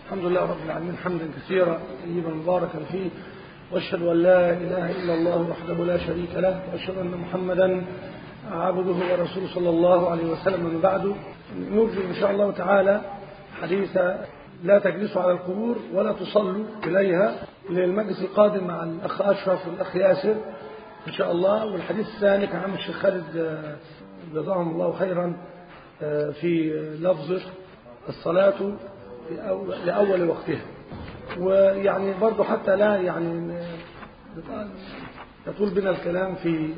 الحمد لله رب العالمين حمدا كثيرا طيبا مباركا فيه واشهد ان لا اله الا الله وحده لا شريك له واشهد ان محمدا عبده ورسوله صلى الله عليه وسلم من بعد نرجو ان شاء الله تعالى حديث لا تجلسوا على القبور ولا تصلوا اليها للمجلس القادم مع الاخ اشرف والاخ ياسر ان شاء الله والحديث الثاني كان عم الشيخ خالد جزاهم الله خيرا في لفظه الصلاه لأول وقتها ويعني برضو حتى لا يعني يطول بنا الكلام في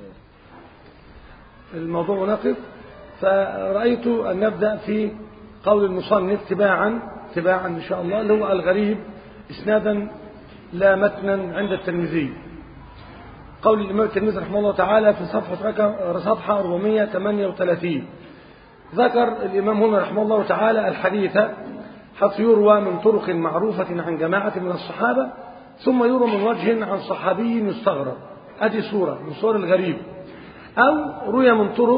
الموضوع ونقف فرأيت أن نبدأ في قول المصنف تباعا تباعا إن شاء الله اللي هو الغريب إسنادا لا متنا عند الترمذي قول الإمام الترمذي رحمه الله تعالى في صفحة رقم صفحة 438 ذكر الإمام هنا رحمه الله تعالى الحديث حيث يروى من طرق معروفة عن جماعة من الصحابة ثم يروى من وجه عن صحابي يستغرب أدي صورة من صور الغريب أو روي من طرق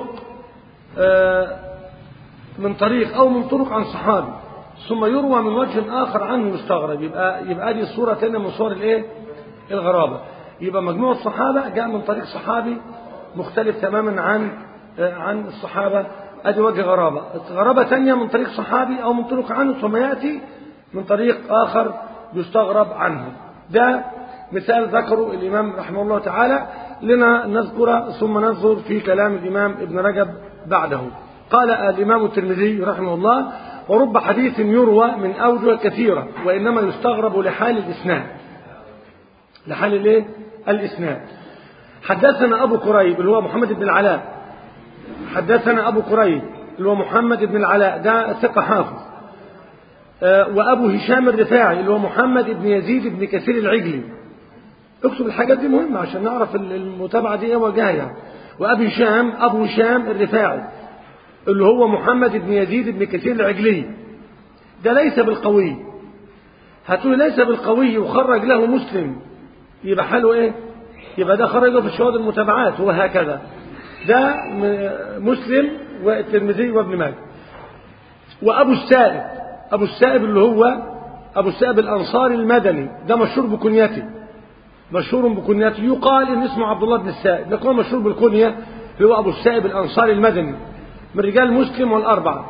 من طريق أو من طرق عن صحابي ثم يروى من وجه آخر عنه يستغرب يبقى يبقى دي صورة تانية من صور الإيه؟ الغرابة يبقى مجموعة صحابة جاء من طريق صحابي مختلف تماما عن عن الصحابة ادي وجه غرابة غرابة ثانية من طريق صحابي او من طرق عنه ثم يأتي من طريق اخر يستغرب عنه ده مثال ذكره الامام رحمه الله تعالى لنا نذكر ثم ننظر في كلام الامام ابن رجب بعده قال الامام الترمذي رحمه الله ورب حديث يروى من اوجه كثيرة وانما يستغرب لحال الاسناد لحال الايه الاسناد حدثنا ابو كريب اللي هو محمد بن العلاء حدثنا أبو قريب اللي هو محمد بن العلاء ده ثقة حافظ أه وأبو هشام الرفاعي اللي هو محمد بن يزيد بن كثير العجلي اكتب الحاجات دي مهمة عشان نعرف المتابعة دي ايه وجهها يعني وأبي هشام أبو هشام الرفاعي اللي هو محمد بن يزيد بن كثير العجلي ده ليس بالقوي هتقول ليس بالقوي وخرج له مسلم يبقى حاله ايه يبقى ده خرجه في الشهود المتابعات وهكذا ده مسلم والترمذي وابن ماجه وابو السائب ابو السائب اللي هو ابو السائب الانصاري المدني ده مشهور بكنيته مشهور بكنيته يقال ان اسمه عبد الله بن السائب لكن هو مشهور بالكنيه اللي هو ابو السائب الانصاري المدني من رجال مسلم والاربعه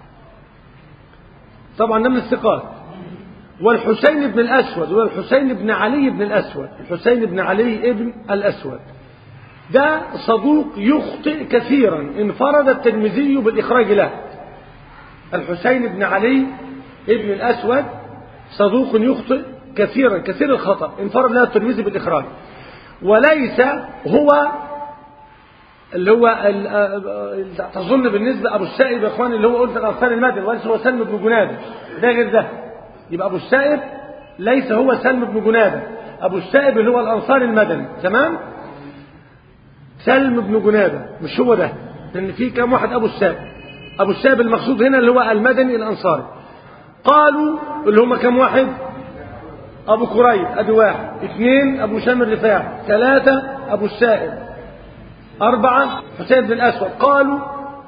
طبعا ده من الثقات والحسين بن الاسود والحسين بن علي بن الاسود الحسين بن علي ابن الاسود ده صدوق يخطئ كثيرا انفرد الترمذي بالإخراج له الحسين بن علي ابن الأسود صدوق يخطئ كثيرا كثير الخطأ انفرد له الترمذي بالإخراج وليس هو اللي هو تظن بالنسبة أبو السائب يا إخواني اللي هو قلت الأنصار المدني وليس هو سلم بن جنادة ده غير ده يبقى أبو السائب ليس هو سلم بن جنادة أبو السائب اللي هو الأنصار المدني تمام؟ سلم بن جنابة مش هو ده لأن في كام واحد أبو السائب أبو السائب المقصود هنا اللي هو المدني الأنصاري قالوا اللي هم كام واحد أبو كريب أدي واحد اثنين أبو شام الرفاعي ثلاثة أبو السائب أربعة حسين بن الأسود قالوا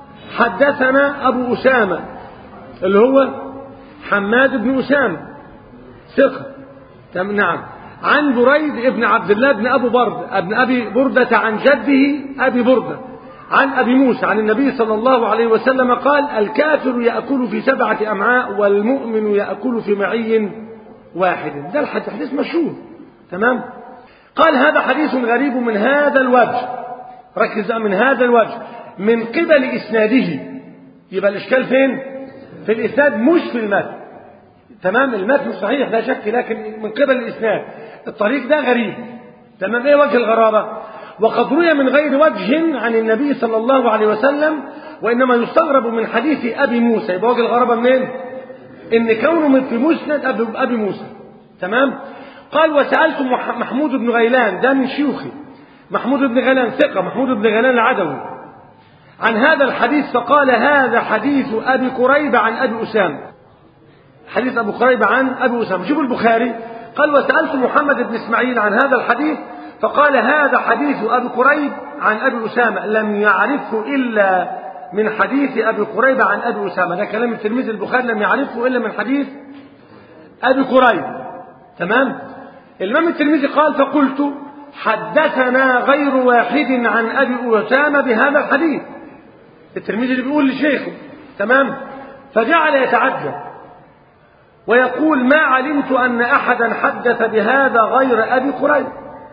حدثنا أبو أسامة اللي هو حماد بن أسامة ثقة نعم عن بريد ابن عبد الله بن أبو برد ابن أبي بردة عن جده أبي بردة عن أبي موسى عن النبي صلى الله عليه وسلم قال الكافر يأكل في سبعة أمعاء والمؤمن يأكل في معي واحد ده الحديث مشهور تمام قال هذا حديث غريب من هذا الوجه ركز من هذا الوجه من قبل إسناده يبقى الإشكال فين في الإسناد مش في المتن تمام المتن صحيح لا شك لكن من قبل الإسناد الطريق ده غريب تمام ايه وجه الغرابة وقد روي من غير وجه عن النبي صلى الله عليه وسلم وإنما يستغرب من حديث أبي موسى يبقى وجه الغرابة منين إن كونه من في مسند أبي, أبي موسى تمام قال وسألت محمود بن غيلان ده من شيوخي محمود بن غيلان ثقة محمود بن غيلان العدوي عن هذا الحديث فقال هذا حديث أبي قريب عن أبي أسامة حديث أبو قريب عن أبي أسامة شوفوا البخاري قال وسألت محمد بن إسماعيل عن هذا الحديث فقال هذا حديث أبي قريب عن أبي أسامة لم يعرفه إلا من حديث أبي قريب عن أبي أسامة ده كلام الترمذي البخاري لم يعرفه إلا من حديث أبي كريب تمام الإمام الترمذي قال فقلت حدثنا غير واحد عن أبي أسامة بهذا الحديث الترمذي اللي بيقول لشيخه تمام فجعل يتعجب ويقول ما علمت أن أحدا حدث بهذا غير أبي قريب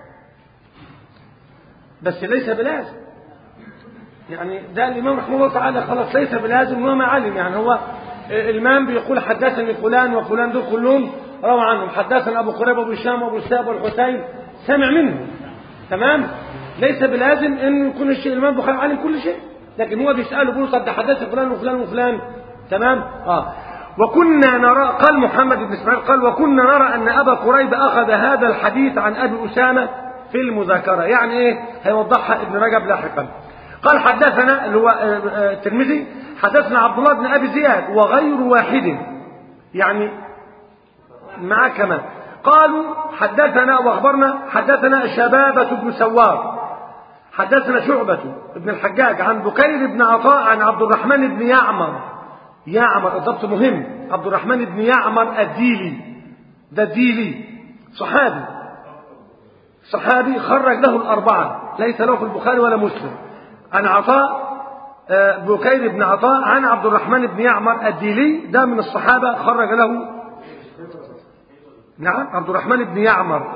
بس ليس بلازم يعني ده الإمام رحمه الله تعالى خلاص ليس بلازم هو ما علم يعني هو الإمام بيقول حدثني فلان وفلان دول كلهم روى عنهم حدثنا أبو قريب وأبو هشام وأبو الساب والحسين سمع منه تمام ليس بلازم أن يكون الشيء الإمام البخاري عالم كل شيء لكن هو بيسأله بيقول قد حدث فلان وفلان وفلان تمام اه وكنا نرى قال محمد بن اسماعيل قال وكنا نرى ان ابا قريب اخذ هذا الحديث عن ابي اسامه في المذاكره يعني ايه هيوضحها ابن رجب لاحقا قال حدثنا اللي هو الترمذي حدثنا عبد الله بن ابي زياد وغير واحد يعني معاه كمان قالوا حدثنا واخبرنا حدثنا شبابه بن سوار حدثنا شعبة بن الحجاج عن بكير بن عطاء عن عبد الرحمن بن يعمر يعمر الضبط مهم عبد الرحمن بن يعمر الديلي ده الديلي صحابي صحابي خرج له الأربعة ليس له في البخاري ولا مسلم عن عطاء بكير بن عطاء عن عبد الرحمن بن يعمر الديلي ده من الصحابة خرج له نعم عبد الرحمن بن يعمر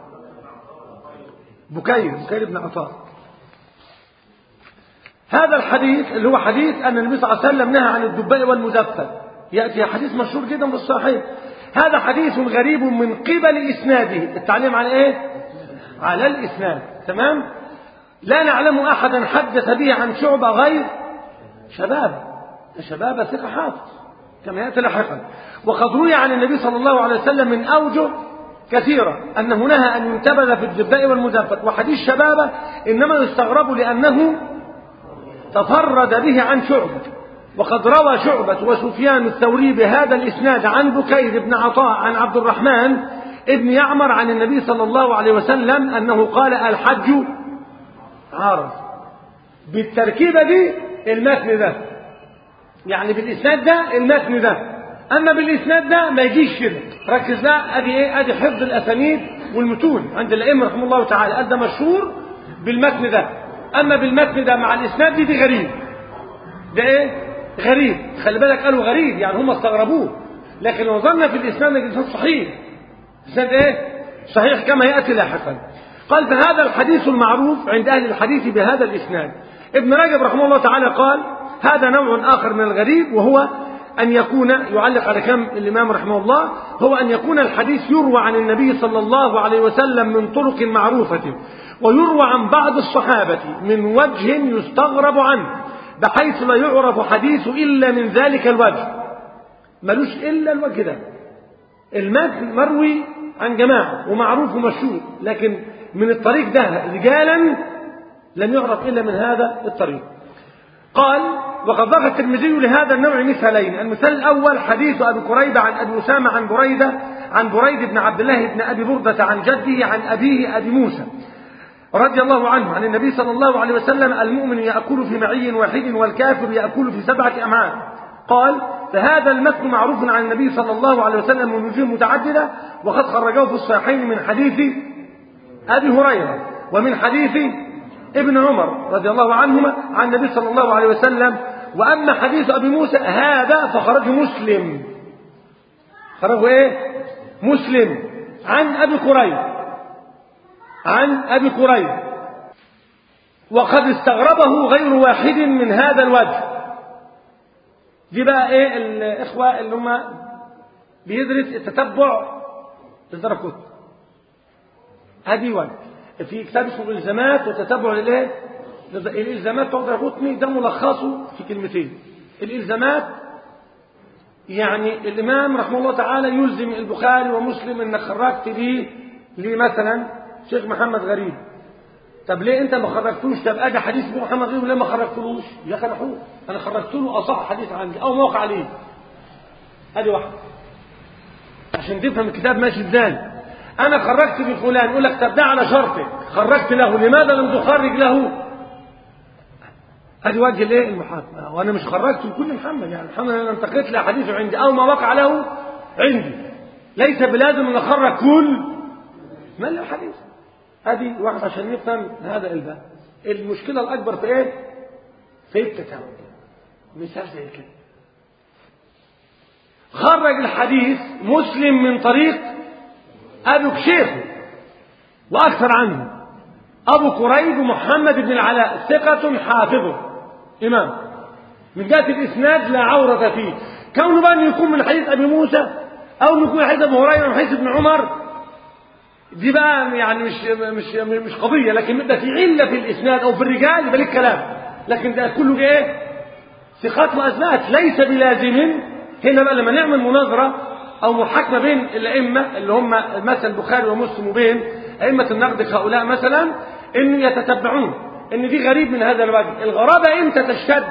بكير بكير بن عطاء هذا الحديث اللي هو حديث أن النبي صلى الله عليه وسلم نهى عن الدباء والمزفل يأتي حديث مشهور جدا في الصحيح هذا حديث غريب من قبل إسناده التعليم على إيه؟ على الإسناد تمام؟ لا نعلم أحدا حدث به عن شعبة غير شباب شباب ثقة حافظ كما يأتي لاحقا وقد روي عن النبي صلى الله عليه وسلم من أوجه كثيرة أنه نهى أن ينتبذ في الدباء والمزفت وحديث شبابه إنما يستغرب لأنه تفرد به عن شعبة وقد روى شعبة وسفيان الثوري بهذا الإسناد عن بكير بن عطاء عن عبد الرحمن ابن يعمر عن النبي صلى الله عليه وسلم أنه قال الحج عارض بالتركيبة دي المتن ده يعني بالإسناد ده المتن ده أما بالإسناد ده ما يجيش كده ركز لا أدي إيه أدي حفظ الأسانيد والمتون عند الأئمة رحمه الله تعالى قال ده مشهور بالمتن ده أما بالمتن ده مع الإسناد دي, دي غريب ده إيه غريب خلي بالك قالوا غريب يعني هم استغربوه لكن لو ظن في الإسناد الإسناد صحيح الإسناد إيه صحيح كما يأتي لاحقا قال فهذا الحديث المعروف عند أهل الحديث بهذا الإسناد ابن رجب رحمه الله تعالى قال هذا نوع آخر من الغريب وهو أن يكون يعلق على كم الإمام رحمه الله هو أن يكون الحديث يروى عن النبي صلى الله عليه وسلم من طرق معروفة ويروى عن بعض الصحابة من وجه يستغرب عنه بحيث لا يعرف حديث إلا من ذلك الوجه ملوش إلا الوجه ده المتن مروي عن جماعة ومعروف ومشهور لكن من الطريق ده رجالا لم يعرف إلا من هذا الطريق قال وقد ذكر الترمذي لهذا النوع مثالين المثال الأول حديث أبي كريبة عن أبي أسامة عن بريدة عن بريد بن عبد الله بن أبي بردة عن جده عن أبيه أبي موسى رضي الله عنه عن النبي صلى الله عليه وسلم المؤمن يأكل في معي واحد والكافر يأكل في سبعة أمعاء قال فهذا المتن معروف عن النبي صلى الله عليه وسلم من وجوه متعددة وقد خرجه في الصحيحين من حديث أبي هريرة ومن حديث ابن عمر رضي الله عنهما عن النبي صلى الله عليه وسلم وأما حديث أبي موسى هذا فخرجه مسلم خرجه إيه مسلم عن أبي قريب عن أبي قريب وقد استغربه غير واحد من هذا الوجه دي بقى ايه الاخوه اللي هم بيدرس التتبع للدركوت هذه وجه في كتاب اسمه الالزامات وتتبع للايه الالزامات بتوع الدركوتني ده ملخصه في كلمتين الالزامات يعني الامام رحمه الله تعالى يلزم البخاري ومسلم انك خرجت ليه ليه مثلا شيخ محمد غريب طب ليه انت ما خرجتوش طب ادي حديث محمد غريب ليه ما خرجتلوش يا اخي انا انا خرجت له اصح حديث عندي او موقع عليه ادي واحده عشان تفهم الكتاب ماشي ازاي انا خرجت بفلان يقول لك طب ده على شرطك خرجت له لماذا لم تخرج له ادي وجه الايه المحاكمه وانا مش خرجت لكل محمد يعني محمد انا انتقيت له حديثه عندي او ما وقع له عندي ليس بلازم ان اخرج كل ما له حديث ادي واحد عشان يفهم هذا الباب المشكله الاكبر في ايه في التتابع مثال زي كده خرج الحديث مسلم من طريق ابو شيخه واكثر عنه ابو كريب محمد بن العلاء ثقه حافظ امام من جهه الاسناد لا عوره فيه كونه بقى انه يكون من حديث ابي موسى او انه يكون من حديث ابو هريره من حديث ابن عمر دي بقى يعني مش مش مش قضيه لكن ده في عله في الاسناد او في الرجال يبقى لك كلام لكن ده كله ايه ثقات واثبات ليس بلازم هنا بقى لما نعمل مناظره او محاكمه بين الائمه اللي هم مثلا البخاري ومسلم وبين ائمه النقد هؤلاء مثلا ان يتتبعون ان دي غريب من هذا الوجه الغرابه امتى تشتد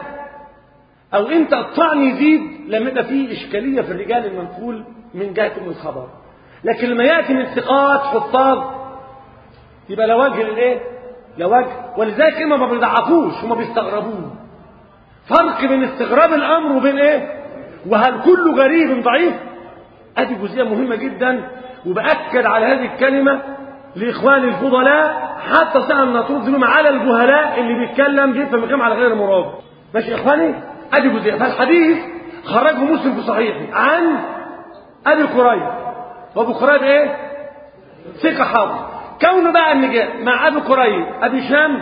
او امتى الطعن يزيد لما يبقى فيه اشكاليه في الرجال المنقول من جهه الخبر لكن لما ياتي من ثقات حفاظ يبقى لا وجه للايه لا وجه ولذلك اما ما بيضعفوش هما بيستغربوه فرق بين استغراب الامر وبين ايه وهل كل غريب ضعيف ادي جزئيه مهمه جدا وباكد على هذه الكلمه لاخواني الفضلاء حتى سأل نطرد ذنوب على الجهلاء اللي بيتكلم بيفهم الكلام على غير مراد ماشي يا اخواني ادي جزئيه فالحديث خرجه مسلم في صحيحه عن ابي كريب وابو كريب ايه ثقه حاضر كونه بقى ان جاء مع ابي كريب ابي شام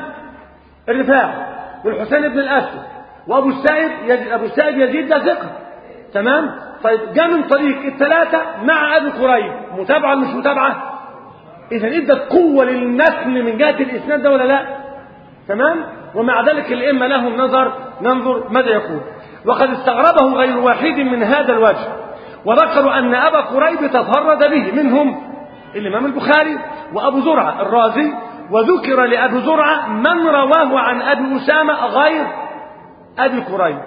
الرفاع والحسين بن الاسود وابو السائب يزيد ابو السائب يزيد ده ثقه تمام طيب جاء من طريق الثلاثه مع ابي كريب متابعه مش متابعه اذا ادت قوه للنسل من جهه الاسناد ده ولا لا تمام ومع ذلك الائمه لهم نظر ننظر ماذا يقول وقد استغربه غير واحد من هذا الوجه وذكروا ان ابا قريب تفرد به منهم الامام البخاري وابو زرعه الرازي وذكر لابي زرعه من رواه عن ابي اسامه غير ابي قريب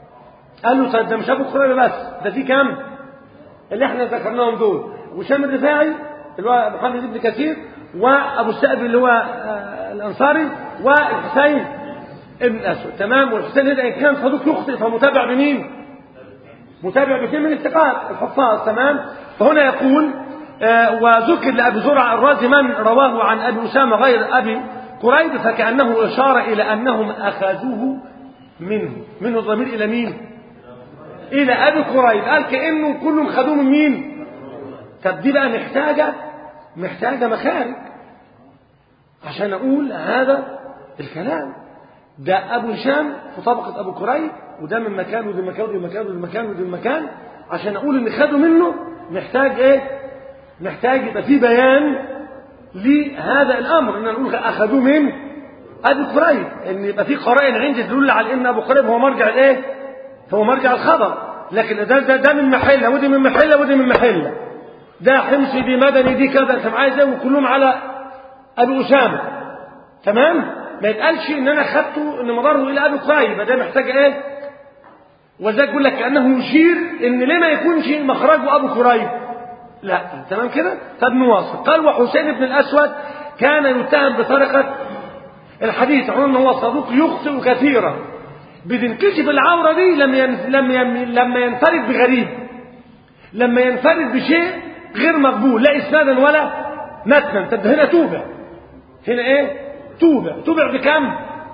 قال له طيب ده مش ابو قريب بس ده في كام اللي احنا ذكرناهم دول وشام الرفاعي اللي هو محمد بن كثير وابو السائب اللي هو الانصاري والحسين ابن الاسود تمام والحسين اذا ان كان صدوق يخطئ فمتابع بمين؟ متابع باثنين من الثقات الحفاظ تمام فهنا يقول آه وذكر لابي زرع الرازي من رواه عن ابي اسامه غير ابي قريب فكانه اشار الى انهم اخذوه منه منه الضمير الى مين؟ الى ابي قريب قال كانه كلهم خدوه من مين؟ طب دي بقى محتاجه محتاجه مخارج عشان اقول هذا الكلام ده ابو هشام في طبقه ابو قريب وده من مكان ودي مكان ودي مكان ودي مكان ودي مكان عشان اقول ان خدوا منه محتاج ايه محتاج يبقى في بيان لهذا الامر ان نقول اخذوه من ابي قريب ان يبقى في قرائن عندي تدل على ان ابو قريب هو مرجع الايه هو مرجع الخبر لكن ده ده, ده من محله ودي من محله ودي من محله ده حمصي دي مدني دي كذا انت معايا ازاي وكلهم على ابي اسامه تمام ما يتقالش ان انا خدته ان مضره الى ابي قريب ده محتاج ايه وذلك يقول لك كانه يشير ان ليه ما يكونش مخرجه ابو قريب لا تمام كده طب نواصل قال وحسين بن الاسود كان يتهم بسرقه الحديث عن هو صدوق يخطئ كثيرا بتنكشف العوره دي لما ين... لما ين... لما ينفرد بغريب لما ينفرد بشيء غير مقبول لا اسنادا ولا متنا طب هنا توبه هنا ايه توبه توبع بكم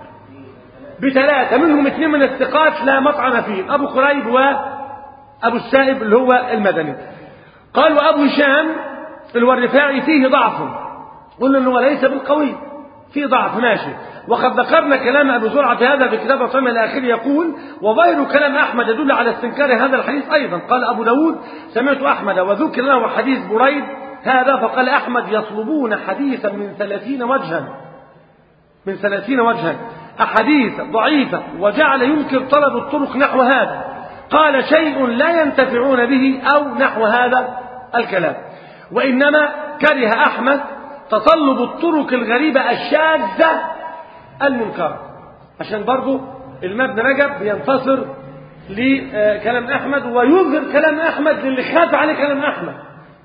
بثلاثه منهم اثنين من الثقات لا مطعن فيهم ابو قريب وابو السائب اللي هو المدني قال وابو هشام اللي هو الرفاعي فيه ضعف قلنا انه ليس بالقوي في ضعف ماشي وقد ذكرنا كلام ابي زرعه في هذا في كتاب الصيام الى اخره يقول وغير كلام احمد يدل على استنكار هذا الحديث ايضا قال ابو داود سمعت احمد وذكر له حديث بريد هذا فقال احمد يطلبون حديثا من ثلاثين وجها من ثلاثين وجها احاديث ضعيفه وجعل ينكر طلب الطرق نحو هذا قال شيء لا ينتفعون به او نحو هذا الكلام وانما كره احمد تطلب الطرق الغريبة الشاذة المنكرة عشان برضو الإمام ابن رجب بينتصر لكلام أحمد ويظهر كلام أحمد للي خاف عليه كلام أحمد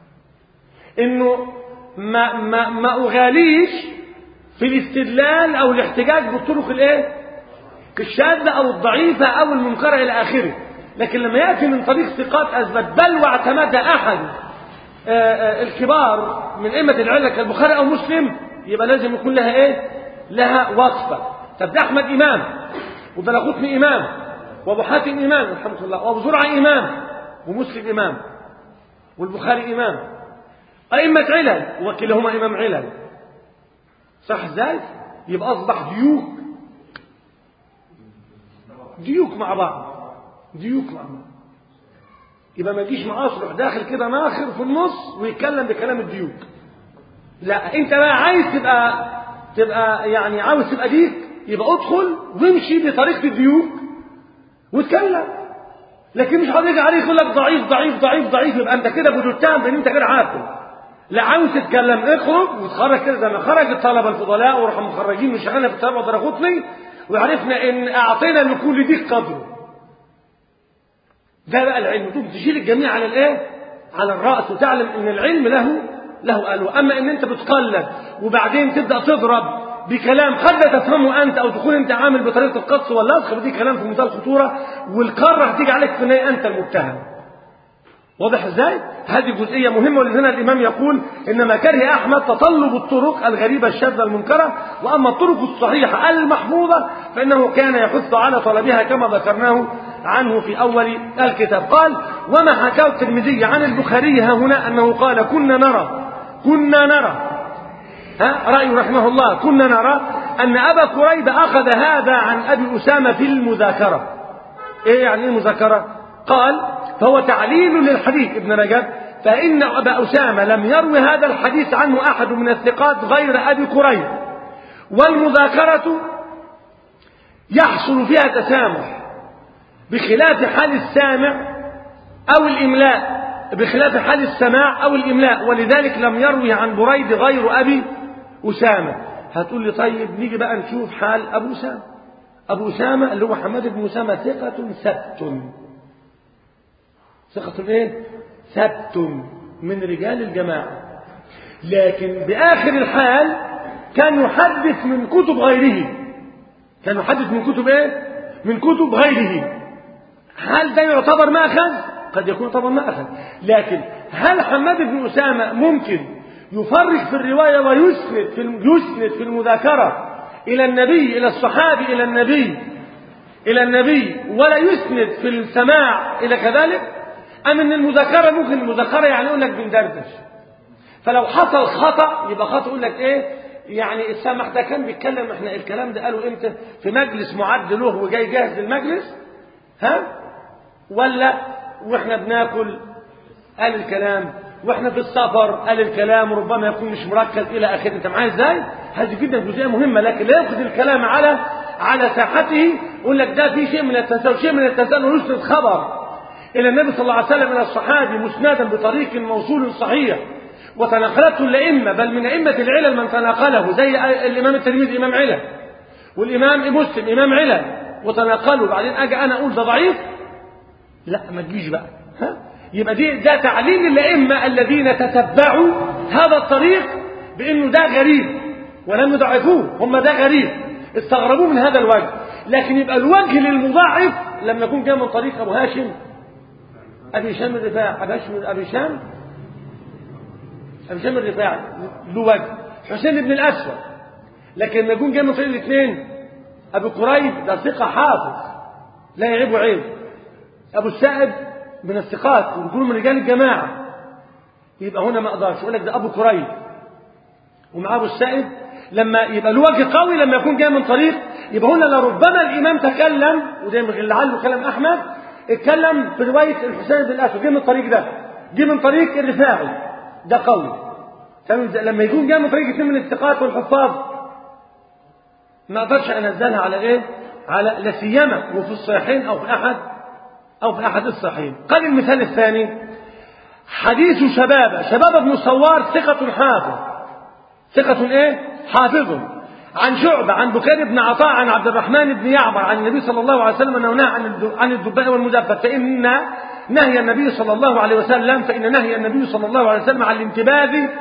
إنه ما, ما, ما أغاليش في الاستدلال أو الاحتجاج بالطرق الإيه؟ الشاذة أو الضعيفة أو المنكرة إلى آخره لكن لما يأتي من طريق ثقات أثبت بل واعتمد أحد الكبار من أئمة العلة كالبخاري أو مسلم يبقى لازم يكون لها إيه لها وصفة طب ده أحمد إمام وبلاغوتني إمام وأبو حاتم إمام الحمد لله وأبو زرعة إمام ومسلم إمام والبخاري إمام أئمة علل وكلهما إمام علل صح ازاي يبقى أصبح ديوك ديوك مع بعض ديوك مع بعض يبقى ما يجيش معاه يروح داخل كده ناخر في النص ويتكلم بكلام الديوك لا انت بقى عايز تبقى تبقى يعني عاوز تبقى ديك يبقى ادخل وامشي بطريقه الديوك واتكلم لكن مش هتيجي عليه يقول لك ضعيف ضعيف ضعيف ضعيف يبقى انت كده بتتهم بان انت غير عاقل لا عاوز تتكلم اخرج وتخرج كده زي ما خرج الطلبه الفضلاء وراحوا مخرجين وشغالنا في الطلبه ودرجوتني وعرفنا ان اعطينا لكل ديك قدره ده بقى العلم تقوم تشيل الجميع على الايه على الراس وتعلم ان العلم له له ألوى أما إن أنت بتقلد وبعدين تبدأ تضرب بكلام قد لا تفهمه أنت أو تكون أنت عامل بطريقة القص واللصق دي كلام في منتهى الخطورة والقارة هتيجي عليك في النهاية أنت المتهم واضح ازاي؟ هذه جزئية مهمة ولهنا الإمام يقول إنما كره أحمد تطلب الطرق الغريبة الشاذة المنكرة وأما الطرق الصحيحة المحفوظة فإنه كان يحث على طلبها كما ذكرناه عنه في أول الكتاب قال وما حكاه الترمذي عن البخاري ها هنا أنه قال كنا نرى كنا نرى ها رأي رحمه الله كنا نرى أن أبا كريب أخذ هذا عن أبي أسامة في المذاكرة إيه يعني المذاكرة قال فهو تعليل للحديث ابن رجب فإن أبا أسامة لم يروي هذا الحديث عنه أحد من الثقات غير أبي كريب والمذاكرة يحصل فيها تسامح بخلاف حال السامع أو الإملاء بخلاف حال السماع أو الإملاء ولذلك لم يروي عن بريد غير أبي أسامة هتقول لي طيب نيجي بقى نشوف حال أبو أسامة أبو أسامة اللي هو حماد بن أسامة ثقة سبت ثقة إيه؟ سبت من رجال الجماعة لكن بآخر الحال كان يحدث من كتب غيره كان يحدث من كتب إيه؟ من كتب غيره هل ده يعتبر مأخذ؟ قد يكون طبعا مأخذ لكن هل حماد بن أسامة ممكن يفرق في الرواية ويسند في يسند في المذاكرة إلى النبي إلى الصحابي إلى النبي إلى النبي ولا يسند في السماع إلى كذلك أم أن المذاكرة ممكن المذاكرة يعني يقول لك بندردش فلو حصل خطأ يبقى خطأ يقول لك إيه يعني السامح ده كان بيتكلم احنا الكلام ده قالوا امتى في مجلس معد له وجاي جاهز للمجلس ها ولا واحنا بناكل قال الكلام واحنا في السفر قال الكلام وربما يكون مش مركز الى اخره انت معايا ازاي هذه جدا جزئيه مهمه لكن لا ياخذ الكلام على على ساحته يقول لك ده في شيء من التساؤل شيء من التساؤل ويسند خبر الى النبي صلى الله عليه وسلم الى الصحابي مسندا بطريق موصول صحيح وتناقلته الائمه بل من ائمه العلل من تناقله زي الامام الترمذي امام علل والامام مسلم امام علل وتناقلوا بعدين اجي انا اقول ده ضعيف لا ما تجيش بقى ها يبقى دي ده تعليل الائمه الذين تتبعوا هذا الطريق بانه ده غريب ولم يضعفوه هم ده غريب استغربوه من هذا الوجه لكن يبقى الوجه للمضاعف لما يكون جاء من طريق ابو هاشم ابي هشام الرفاعي ابي هاشم ابي هشام ابي هشام الرفاعي له وجه حسين بن الاسود لكن لما يكون جاء من طريق الاثنين ابي قريب ده ثقه حافظ لا يعيب عيب ابو السائب من الثقات ويقول من رجال الجماعه يبقى هنا ما اقدرش اقول لك ده ابو قريب ومعاه ابو السائب لما يبقى له وجه قوي لما يكون جاي من طريق يبقى هنا لربما الامام تكلم وده لعله كلام احمد اتكلم في روايه الحسين بن الاسود جه من الطريق ده جه من طريق الرفاعي ده قوي لما يكون جاي من طريق اثنين من الثقات والحفاظ ما اقدرش انزلها على ايه؟ على لا سيما وفي الصحيحين او في احد او في احد الصحيحين قال المثال الثاني حديث شباب شباب بن صوار ثقة حافظ ثقة ايه؟ حافظ عن شعبة عن بكير بن عطاء عن عبد الرحمن بن يعمر عن النبي صلى الله عليه وسلم انه نهى عن عن الدباء والمدبر فان نهي النبي صلى الله عليه وسلم فان نهي النبي صلى الله عليه وسلم عن الانتباذ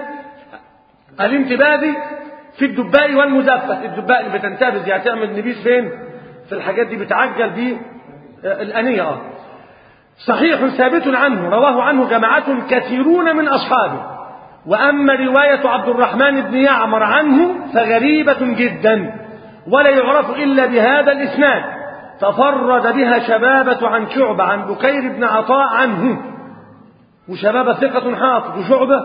الانتباذ في الدباء والمزفت الدباء اللي بتنتبذ يعني تعمل نبيذ فين؟ في الحاجات دي بتعجل دي الأنية اه صحيح ثابت عنه رواه عنه جماعة كثيرون من أصحابه وأما رواية عبد الرحمن بن يعمر عنه فغريبة جدا ولا يعرف إلا بهذا الإسناد تفرد بها شبابة عن شعبة عن بكير بن عطاء عنه وشبابة ثقة حافظ وشعبة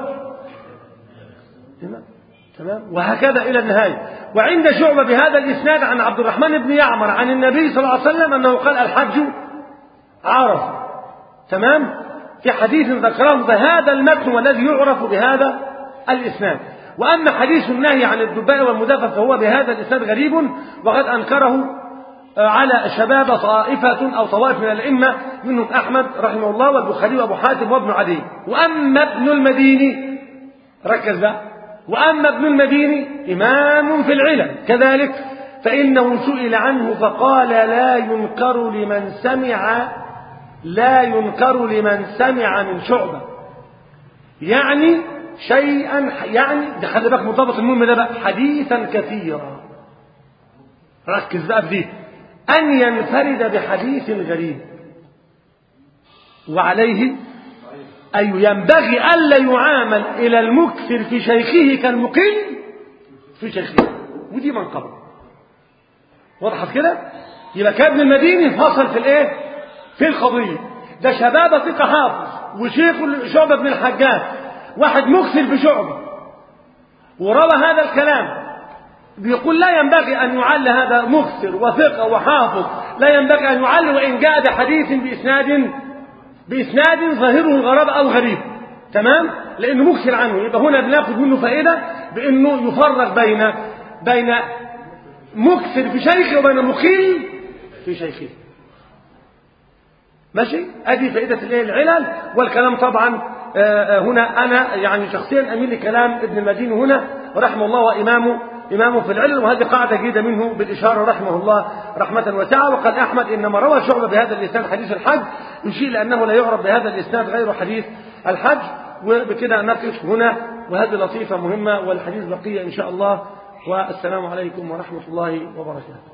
تمام تمام وهكذا إلى النهاية وعند شعبة بهذا الإسناد عن عبد الرحمن بن يعمر عن النبي صلى الله عليه وسلم أنه قال الحج عرفة تمام في حديث ذكره فهذا المتن والذي يعرف بهذا الإسناد وأما حديث النهي عن الدباء والمدافع فهو بهذا الإسناد غريب وقد أنكره على شباب طائفة أو طوائف من الأئمة منهم أحمد رحمه الله والبخاري وأبو حاتم وابن عدي وأما ابن المديني ركز بقى وأما ابن المديني إمام في العلم كذلك فإنه سئل عنه فقال لا ينكر لمن سمع لا ينكر لمن سمع من شعبة يعني شيئا يعني ده خلي بالك مرتبط المهم ده بقى حديثا كثيرا ركز بقى في دي أن ينفرد بحديث غريب وعليه أي ينبغي ألا يعامل إلى المكثر في شيخه كالمقل في شيخه ودي منقبة وضحت كده يبقى كابن المديني فصل في الايه في القضية ده شباب ثقة حافظ وشيخ شعبة بن الحجاج واحد مكثر في شعبة وروى هذا الكلام بيقول لا ينبغي أن يعل هذا مكثر وثقة وحافظ لا ينبغي أن يعل وإن جاء بحديث بإسناد بإسناد ظاهره الغرابة أو غريب تمام لأنه مكثر عنه يبقى هنا بناخذ منه فائدة بأنه يفرق بين بين مكثر في شيخه وبين مقيم في شيخه ماشي ادي فائده الايه العلل والكلام طبعا هنا انا يعني شخصيا اميل لكلام ابن المديني هنا رحمه الله وامامه إمامه في العلل وهذه قاعدة جيدة منه بالإشارة رحمه الله رحمة واسعة وقال أحمد إنما روى شعبة بهذا الإسناد حديث الحج يشير لأنه لا يعرف بهذا الإسناد غير حديث الحج وبكده نقف هنا وهذه لطيفة مهمة والحديث بقية إن شاء الله والسلام عليكم ورحمة الله وبركاته